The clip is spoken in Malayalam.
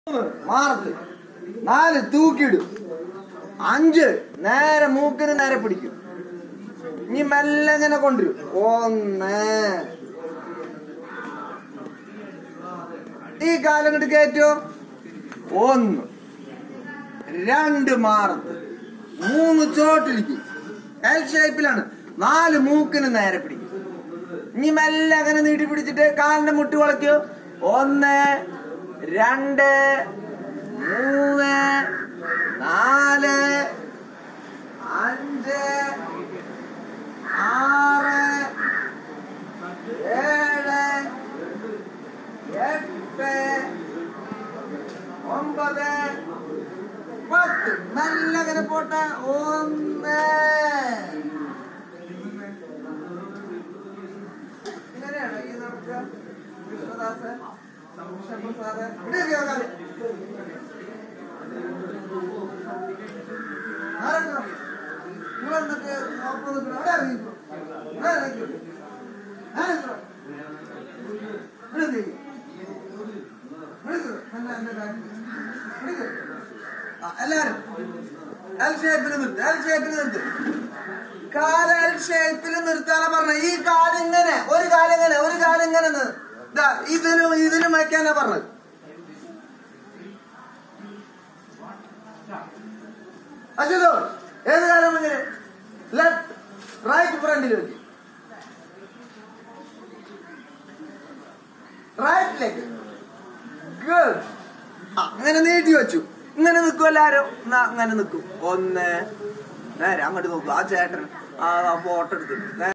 മൂന്ന് മാറത്ത് നാല് തൂക്കിയിടും അഞ്ച് നേരെ മൂക്കിന് നേരെ പിടിക്കും ഇനി മെല്ലെ ഇങ്ങനെ കൊണ്ടുവരും ഒന്ന് ഈ കാലം ഇങ്ങോട്ട് കയറ്റോ ഒന്ന് രണ്ട് മാറത്ത് മൂന്ന് ചോട്ടിലേക്ക് എൽ ഷേപ്പിലാണ് നാല് മൂക്കിന് നേരെ പിടിക്കും ഇനി മെല്ലെ അങ്ങനെ നീട്ടി പിടിച്ചിട്ട് കാലിന്റെ മുട്ടി വളയ്ക്കോ ഒന്ന് രണ്ട് മൂന്ന് നാല് അഞ്ച് ആറ് ഏഴ് എട്ട് ഒമ്പത് പത്ത് നല്ല അങ്ങനെ പോട്ടെ ഒന്ന് ഇങ്ങനെയാണോ ഈ നടക്കുക കൃഷ്ണദാസ് ശംഭു സാറ് ഇവിടെയൊക്കെ നോക്കാതെ. ആരെണ്ണം? നിങ്ങൾ എന്നിട്ട് ഒപ്പം നിൽക്കണം. അവിടെ ഇറങ്ങിക്കോ. അവിടെ ഇറങ്ങിക്കോ. ആരെണ്ണം? ഇവിടെ നിൽക്ക്. ഇവിടെ നിൽക്ക്. എന്നെ- എന്നെ ബാക്കിൽ. ഇവിടെ നിൽക്ക്. ആ, എല്ലാരും എൽ ഷേപ്പിൽ നിർത്ത് എൽ ഷേപ്പിൽ നിർത്ത് കാല് എൽ ഷേപ്പിൽ നിർത്താനാ പറഞ്ഞ ഈ കാല് ഇങ്ങനെ ഒരു കാല് ഇങ്ങനെ ഒരു കാല് ഇങ്ങനെ നി- ദാ, ഇതിലും ഇതിലും വയ്ക്കാനാ പറഞ്ഞത് അച്ഛതോ ഏത് കാലം ഇങ്ങനെ ലെഫ്റ്റ് റൈറ്റ് ഫ്രണ്ടിൽ വെക്കും റൈറ്റിലേക്ക് ഗുഡ് അങ്ങനെ നീട്ടി വെച്ചു ഇങ്ങനെ നിൽക്കും എല്ലാരും എന്നാ അങ്ങനെ നിൽക്കും ഒന്ന് നേരെ അങ്ങോട്ട് നോക്കും ആ ചേട്ടൻ ആ ഫോട്ടോ എടുത്തിട്ട്